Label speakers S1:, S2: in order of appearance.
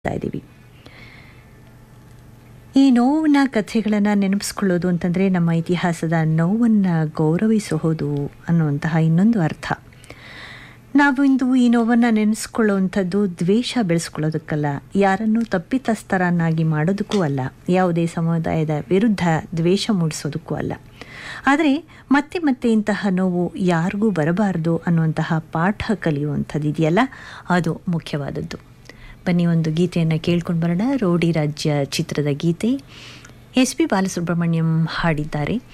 S1: ಮಾಡ್ತಾ ಇದ್ದೀವಿ ಈ ನೋವಿನ ಕಥೆಗಳನ್ನು ನೆನಪಿಸ್ಕೊಳ್ಳೋದು ಅಂತಂದರೆ ನಮ್ಮ ಇತಿಹಾಸದ ನೋವನ್ನು ಗೌರವಿಸೋದು ಅನ್ನುವಂತಹ ಇನ್ನೊಂದು ಅರ್ಥ ನಾವು ಇಂದು ಈ ನೋವನ್ನು ನೆನೆಸ್ಕೊಳ್ಳುವಂಥದ್ದು ದ್ವೇಷ ಬೆಳೆಸ್ಕೊಳ್ಳೋದಕ್ಕಲ್ಲ ಯಾರನ್ನು ತಪ್ಪಿತಸ್ಥರನ್ನಾಗಿ ಮಾಡೋದಕ್ಕೂ ಅಲ್ಲ ಯಾವುದೇ ಸಮುದಾಯದ ವಿರುದ್ಧ ದ್ವೇಷ ಮೂಡಿಸೋದಕ್ಕೂ ಅಲ್ಲ ಆದರೆ ಮತ್ತೆ ಮತ್ತೆ ಇಂತಹ ನೋವು ಯಾರಿಗೂ ಬರಬಾರದು ಅನ್ನುವಂತಹ ಪಾಠ ಕಲಿಯುವಂಥದ್ದು ಇದೆಯಲ್ಲ ಅದು ಮುಖ್ಯವಾದದ್ದು ಬನ್ನಿ ಒಂದು ಗೀತೆಯನ್ನು ಕೇಳ್ಕೊಂಡು ಬರೋಣ ರೋಡಿ ರಾಜ್ಯ ಚಿತ್ರದ ಗೀತೆ ಎಸ್ ಪಿ ಬಾಲಸುಬ್ರಹ್ಮಣ್ಯಂ ಹಾಡಿದ್ದಾರೆ